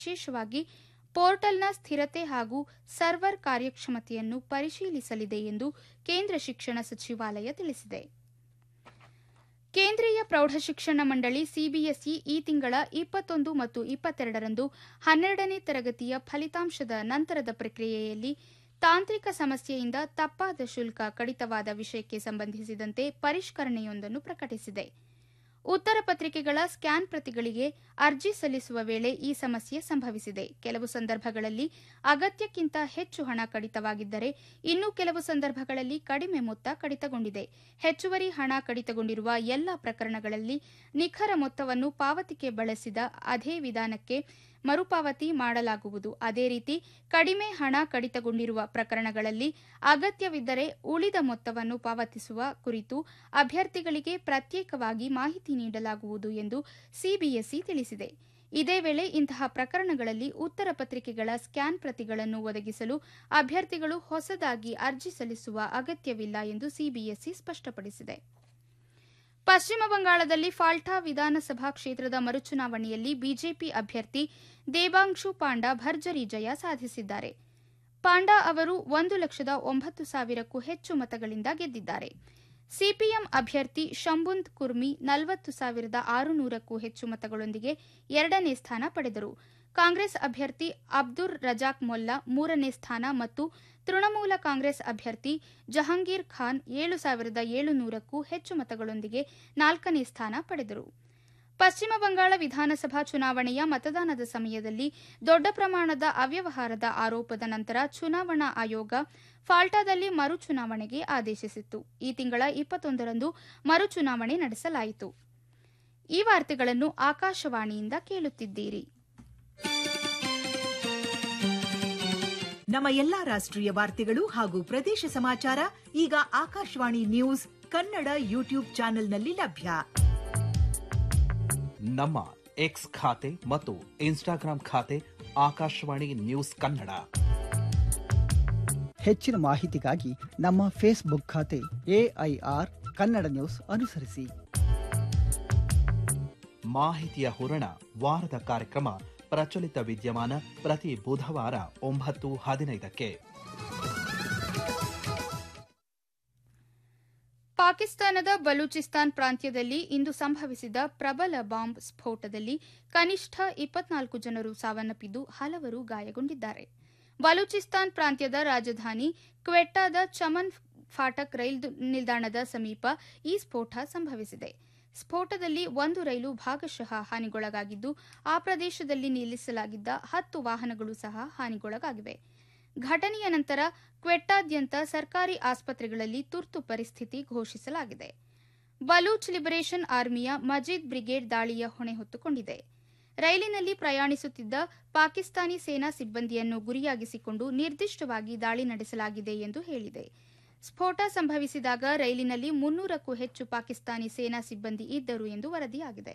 ವಿಶೇಷವಾಗಿ ಪೋರ್ಟಲ್ನ ಸ್ಥಿರತೆ ಹಾಗೂ ಸರ್ವರ್ ಕಾರ್ಯಕ್ಷಮತೆಯನ್ನು ಪರಿಶೀಲಿಸಲಿದೆ ಎಂದು ಕೇಂದ್ರ ಶಿಕ್ಷಣ ಸಚಿವಾಲಯ ತಿಳಿಸಿದೆ ಕೇಂದ್ರೀಯ ಪ್ರೌಢಶಿಕ್ಷಣ ಮಂಡಳಿ ಸಿಬಿಎಸ್ಇ ಈ ತಿಂಗಳ ಇಪ್ಪತ್ತೊಂದು ಮತ್ತು ಇಪ್ಪತ್ತೆರಡರಂದು ಹನ್ನೆರಡನೇ ತರಗತಿಯ ಫಲಿತಾಂಶದ ನಂತರದ ಪ್ರಕ್ರಿಯೆಯಲ್ಲಿ ತಾಂತ್ರಿಕ ಸಮಸ್ಯೆಯಿಂದ ತಪ್ಪಾದ ಶುಲ್ಕ ಕಡಿತವಾದ ವಿಷಯಕ್ಕೆ ಸಂಬಂಧಿಸಿದಂತೆ ಪರಿಷ್ಕರಣೆಯೊಂದನ್ನು ಪ್ರಕಟಿಸಿದೆ ಉತ್ತರ ಪತ್ರಿಕೆಗಳ ಸ್ಕ್ಯಾನ್ ಪ್ರತಿಗಳಿಗೆ ಅರ್ಜಿ ಸಲ್ಲಿಸುವ ವೇಳೆ ಈ ಸಮಸ್ಯೆ ಸಂಭವಿಸಿದೆ ಕೆಲವು ಸಂದರ್ಭಗಳಲ್ಲಿ ಅಗತ್ಯಕ್ಕಿಂತ ಹೆಚ್ಚು ಹಣ ಕಡಿತವಾಗಿದ್ದರೆ ಇನ್ನು ಕೆಲವು ಸಂದರ್ಭಗಳಲ್ಲಿ ಕಡಿಮೆ ಮೊತ್ತ ಕಡಿತಗೊಂಡಿದೆ ಹೆಚ್ಚುವರಿ ಹಣ ಕಡಿತಗೊಂಡಿರುವ ಎಲ್ಲ ಪ್ರಕರಣಗಳಲ್ಲಿ ನಿಖರ ಮೊತ್ತವನ್ನು ಪಾವತಿಗೆ ಬಳಸಿದ ಅದೇ ವಿಧಾನಕ್ಕೆ ಮರುಪಾವತಿ ಮಾಡಲಾಗುವುದು ಅದೇ ರೀತಿ ಕಡಿಮೆ ಹಣ ಕಡಿತಗೊಂಡಿರುವ ಪ್ರಕರಣಗಳಲ್ಲಿ ಅಗತ್ಯವಿದ್ದರೆ ಉಳಿದ ಮೊತ್ತವನ್ನು ಪಾವತಿಸುವ ಕುರಿತು ಅಭ್ಯರ್ಥಿಗಳಿಗೆ ಪ್ರತ್ಯೇಕವಾಗಿ ಮಾಹಿತಿ ನೀಡಲಾಗುವುದು ಎಂದು ಸಿಬಿಎಸ್ಇ ತಿಳಿಸಿದೆ ಇದೇ ವೇಳೆ ಇಂತಹ ಪ್ರಕರಣಗಳಲ್ಲಿ ಉತ್ತರ ಪತ್ರಿಕೆಗಳ ಸ್ಕ್ಯಾನ್ ಪ್ರತಿಗಳನ್ನು ಒದಗಿಸಲು ಅಭ್ಯರ್ಥಿಗಳು ಹೊಸದಾಗಿ ಅರ್ಜಿ ಸಲ್ಲಿಸುವ ಅಗತ್ಯವಿಲ್ಲ ಎಂದು ಸಿಬಿಎಸ್ಇ ಸ್ಪಷ್ಟಪಡಿಸಿದೆ ಪಶ್ಚಿಮ ಬಂಗಾಳದಲ್ಲಿ ಫಾಲ್ಟಾ ವಿಧಾನಸಭಾ ಕ್ಷೇತ್ರದ ಮರುಚುನಾವಣೆಯಲ್ಲಿ ಬಿಜೆಪಿ ಅಭ್ಯರ್ಥಿ ದೇಬಾಂಶು ಪಾಂಡಾ ಭರ್ಜರಿ ಜಯ ಸಾಧಿಸಿದ್ದಾರೆ ಪಾಂಡಾ ಅವರು ಒಂದು ಲಕ್ಷದ ಒಂಬತ್ತು ಸಾವಿರಕ್ಕೂ ಹೆಚ್ಚು ಮತಗಳಿಂದ ಗೆದ್ದಿದ್ದಾರೆ ಸಿಪಿಎಂ ಅಭ್ಯರ್ಥಿ ಶಂಭುಂತ್ ಕುರ್ಮಿ ನಲವತ್ತು ಸಾವಿರದ ಆರುನೂರಕ್ಕೂ ಹೆಚ್ಚು ಮತಗಳೊಂದಿಗೆ ಎರಡನೇ ಸ್ಥಾನ ಪಡೆದರು ಕಾಂಗ್ರೆಸ್ ಅಭ್ಯರ್ಥಿ ಅಬ್ದುರ್ ರಜಾಕ್ ಮೊಲ್ಲಾ ಮೂರನೇ ಸ್ಥಾನ ಮತ್ತು ತೃಣಮೂಲ ಕಾಂಗ್ರೆಸ್ ಅಭ್ಯರ್ಥಿ ಜಹಂಗೀರ್ ಖಾನ್ ಏಳು ಸಾವಿರದ ಏಳುನೂರಕ್ಕೂ ಹೆಚ್ಚು ಮತಗಳೊಂದಿಗೆ ನಾಲ್ಕನೇ ಸ್ಥಾನ ಪಡೆದರು ಪಶ್ಚಿಮ ಬಂಗಾಳ ವಿಧಾನಸಭಾ ಚುನಾವಣೆಯ ಮತದಾನದ ಸಮಯದಲ್ಲಿ ದೊಡ್ಡ ಪ್ರಮಾಣದ ಅವ್ಯವಹಾರದ ಆರೋಪದ ನಂತರ ಚುನಾವಣಾ ಆಯೋಗ ಫಾಲ್ಟಾದಲ್ಲಿ ಮರು ಚುನಾವಣೆಗೆ ಆದೇಶಿಸಿತ್ತು ಈ ತಿಂಗಳ ಇಪ್ಪತ್ತೊಂದರಂದು ಮರು ಚುನಾವಣೆ ನಡೆಸಲಾಯಿತು ಈ ವಾರ್ತೆಗಳನ್ನು ಆಕಾಶವಾಣಿಯಿಂದ ಕೇಳುತ್ತಿದ್ದೀರಿ ನಮ್ಮ ಎಲ್ಲಾ ರಾಷ್ಟ್ರೀಯ ವಾರ್ತೆಗಳು ಹಾಗೂ ಪ್ರದೇಶ ಸಮಾಚಾರ ಈಗ ಆಕಾಶವಾಣಿ ನ್ಯೂಸ್ ಕನ್ನಡ ಯೂಟ್ಯೂಬ್ ಚಾನೆಲ್ನಲ್ಲಿ ಲಭ್ಯ ನಮ್ಮ ಎಕ್ಸ್ ಖಾತೆ ಮತ್ತು ಇನ್ಸ್ಟಾಗ್ರಾಂ ಖಾತೆ ಆಕಾಶವಾಣಿ ನ್ಯೂಸ್ ಕನ್ನಡ ಹೆಚ್ಚಿನ ಮಾಹಿತಿಗಾಗಿ ನಮ್ಮ ಫೇಸ್ಬುಕ್ ಖಾತೆ ಎಐಆರ್ ಕನ್ನಡ ನ್ಯೂಸ್ ಅನುಸರಿಸಿ ಮಾಹಿತಿಯ ಹೂರಣ ವಾರದ ಕಾರ್ಯಕ್ರಮ ಪ್ರಚಲಿತ ವಿದ್ಯಮಾನ ಪ್ರತಿ ಬುಧವಾರ ಒಂಬತ್ತು ಹದಿನೈದಕ್ಕೆ ಪಾಕಿಸ್ತಾನದ ಬಲೂಚಿಸ್ತಾನ್ ಪ್ರಾಂತ್ಯದಲ್ಲಿ ಇಂದು ಸಂಭವಿಸಿದ ಪ್ರಬಲ ಬಾಂಬ್ ಸ್ಫೋಟದಲ್ಲಿ ಕನಿಷ್ಠ ಇಪ್ಪತ್ನಾಲ್ಕು ಜನರು ಸಾವನ್ನಪ್ಪಿದ್ದು ಹಲವರು ಗಾಯಗೊಂಡಿದ್ದಾರೆ ಬಲೂಚಿಸ್ತಾನ್ ಪ್ರಾಂತ್ಯದ ರಾಜಧಾನಿ ಕ್ವೆಟ್ಟಾದ ಚಮನ್ ಫಾಟಕ್ ರೈಲು ನಿಲ್ದಾಣದ ಸಮೀಪ ಈ ಸ್ಫೋಟ ಸಂಭವಿಸಿದೆ ಸ್ಫೋಟದಲ್ಲಿ ಒಂದು ರೈಲು ಭಾಗಶಃ ಹಾನಿಗೊಳಗಾಗಿದ್ದು ಆ ಪ್ರದೇಶದಲ್ಲಿ ನಿಲ್ಲಿಸಲಾಗಿದ್ದ ಹತ್ತು ವಾಹನಗಳು ಸಹ ಹಾನಿಗೊಳಗಾಗಿವೆ ಘಟನೆಯ ನಂತರ ಕ್ವೆಟ್ಟಾದ್ಯಂತ ಸರ್ಕಾರಿ ಆಸ್ಪತ್ರೆಗಳಲ್ಲಿ ತುರ್ತು ಪರಿಸ್ಥಿತಿ ಘೋಷಿಸಲಾಗಿದೆ ಬಲೂಚ್ ಲಿಬರೇಷನ್ ಆರ್ಮಿಯ ಮಜೀದ್ ಬ್ರಿಗೇಡ್ ದಾಳಿಯ ಹೊಣೆ ಹೊತ್ತುಕೊಂಡಿದೆ ರೈಲಿನಲ್ಲಿ ಪ್ರಯಾಣಿಸುತ್ತಿದ್ದ ಪಾಕಿಸ್ತಾನಿ ಸೇನಾ ಸಿಬ್ಬಂದಿಯನ್ನು ಗುರಿಯಾಗಿಸಿಕೊಂಡು ನಿರ್ದಿಷ್ಟವಾಗಿ ದಾಳಿ ನಡೆಸಲಾಗಿದೆ ಎಂದು ಹೇಳಿದೆ ಸ್ಫೋಟ ಸಂಭವಿಸಿದಾಗ ರೈಲಿನಲ್ಲಿ ಮುನ್ನೂರಕ್ಕೂ ಹೆಚ್ಚು ಪಾಕಿಸ್ತಾನಿ ಸೇನಾ ಸಿಬ್ಬಂದಿ ಇದ್ದರು ಎಂದು ವರದಿಯಾಗಿದೆ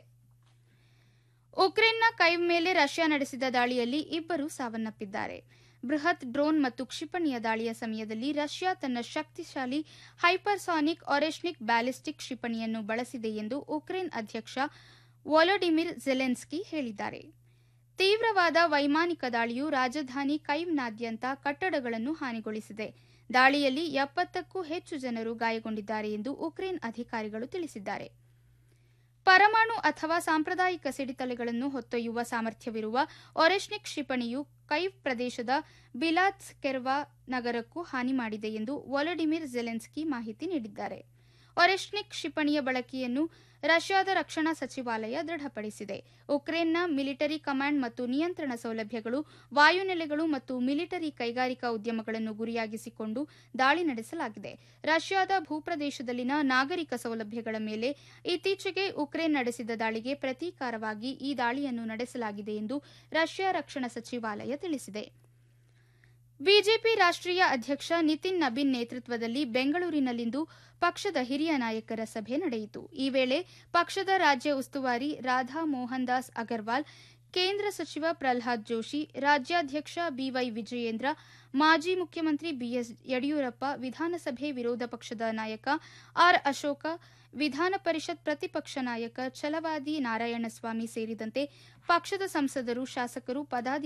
ಉಕ್ರೇನ್ನ ಕೈವ್ ಮೇಲೆ ರಷ್ಯಾ ನಡೆಸಿದ ದಾಳಿಯಲ್ಲಿ ಇಬ್ಬರು ಸಾವನ್ನಪ್ಪಿದ್ದಾರೆ ಬೃಹತ್ ಡ್ರೋನ್ ಮತ್ತು ಕ್ಷಿಪಣಿಯ ದಾಳಿಯ ಸಮಯದಲ್ಲಿ ರಷ್ಯಾ ತನ್ನ ಶಕ್ತಿಶಾಲಿ ಹೈಪರ್ಸಾನಿಕ್ ಒರೆಶ್ನಿಕ್ ಬ್ಯಾಲಿಸ್ಟಿಕ್ ಕ್ಷಿಪಣಿಯನ್ನು ಬಳಸಿದೆ ಎಂದು ಉಕ್ರೇನ್ ಅಧ್ಯಕ್ಷ ವೊಲೊಡಿಮಿರ್ ಜೆಲೆನ್ಸ್ಕಿ ಹೇಳಿದ್ದಾರೆ ತೀವ್ರವಾದ ವೈಮಾನಿಕ ದಾಳಿಯು ರಾಜಧಾನಿ ಕೈವ್ನಾದ್ಯಂತ ಕಟ್ಟಡಗಳನ್ನು ಹಾನಿಗೊಳಿಸಿದೆ ದಾಳಿಯಲ್ಲಿ ಎಪ್ಪತ್ತಕ್ಕೂ ಹೆಚ್ಚು ಜನರು ಗಾಯಗೊಂಡಿದ್ದಾರೆ ಎಂದು ಉಕ್ರೇನ್ ಅಧಿಕಾರಿಗಳು ತಿಳಿಸಿದ್ದಾರೆ ಪರಮಾಣು ಅಥವಾ ಸಾಂಪ್ರದಾಯಿಕ ಸಿಡಿತಲೆಗಳನ್ನು ಹೊತ್ತೊಯ್ಯುವ ಸಾಮರ್ಥ್ಯವಿರುವ ಒರೆಶ್ನಿಕ್ ಕ್ಷಿಪಣಿಯು ಕೈವ್ ಪ್ರದೇಶದ ಬಿಲಾತ್ಸ್ಕೆರ್ವಾ ನಗರಕ್ಕೂ ಹಾನಿ ಮಾಡಿದೆ ಎಂದು ವೊಲಡಿಮಿರ್ ಜೆಲೆನ್ಸ್ಕಿ ಮಾಹಿತಿ ನೀಡಿದ್ದಾರೆ ಒರೆಶ್ನಿಕ್ ಕ್ಷಿಪಣಿಯ ಬಳಕೆಯನ್ನು ರಷ್ಯಾದ ರಕ್ಷಣಾ ಸಚಿವಾಲಯ ದೃಢಪಡಿಸಿದೆ ಉಕ್ರೇನ್ನ ಮಿಲಿಟರಿ ಕಮಾಂಡ್ ಮತ್ತು ನಿಯಂತ್ರಣ ಸೌಲಭ್ಯಗಳು ವಾಯುನೆಲೆಗಳು ಮತ್ತು ಮಿಲಿಟರಿ ಕೈಗಾರಿಕಾ ಉದ್ಯಮಗಳನ್ನು ಗುರಿಯಾಗಿಸಿಕೊಂಡು ದಾಳಿ ನಡೆಸಲಾಗಿದೆ ರಷ್ಯಾದ ಭೂಪ್ರದೇಶದಲ್ಲಿನ ನಾಗರಿಕ ಸೌಲಭ್ಯಗಳ ಮೇಲೆ ಇತ್ತೀಚೆಗೆ ಉಕ್ರೇನ್ ನಡೆಸಿದ ದಾಳಿಗೆ ಪ್ರತೀಕಾರವಾಗಿ ಈ ದಾಳಿಯನ್ನು ನಡೆಸಲಾಗಿದೆ ಎಂದು ರಷ್ಯಾ ರಕ್ಷಣಾ ಸಚಿವಾಲಯ ತಿಳಿಸಿದೆ ಬಿಜೆಪಿ ರಾಷ್ಟ್ರೀಯ ಅಧ್ಯಕ್ಷ ನಿತಿನ್ ನಬೀನ್ ನೇತೃತ್ವದಲ್ಲಿ ಬೆಂಗಳೂರಿನಲ್ಲಿಂದು ಪಕ್ಷದ ಹಿರಿಯ ನಾಯಕರ ಸಭೆ ನಡೆಯಿತು ಈ ವೇಳೆ ಪಕ್ಷದ ರಾಜ್ಯ ಉಸ್ತುವಾರಿ ರಾಧಾ ಮೋಹನ್ ದಾಸ್ ಅಗರ್ವಾಲ್ ಕೇಂದ್ರ ಸಚಿವ ಪ್ರಲ್ಹಾದ್ ಜೋಶಿ ರಾಜ್ಯಾಧ್ಯಕ್ಷ ಬಿವೈ ವಿಜಯೇಂದ್ರ ಮಾಜಿ ಮುಖ್ಯಮಂತ್ರಿ ಬಿಎಸ್ ಯಡಿಯೂರಪ್ಪ ವಿಧಾನಸಭೆ ವಿರೋಧ ಪಕ್ಷದ ನಾಯಕ ಆರ್ ಅಶೋಕ ವಿಧಾನ ಪರಿಷತ್ ಪ್ರತಿಪಕ್ಷ ನಾಯಕ ಛಲವಾದಿ ನಾರಾಯಣಸ್ವಾಮಿ ಸೇರಿದಂತೆ ಪಕ್ಷದ ಸಂಸದರು ಶಾಸಕರು ಪದಾಧಿಕಾರಿಗಳು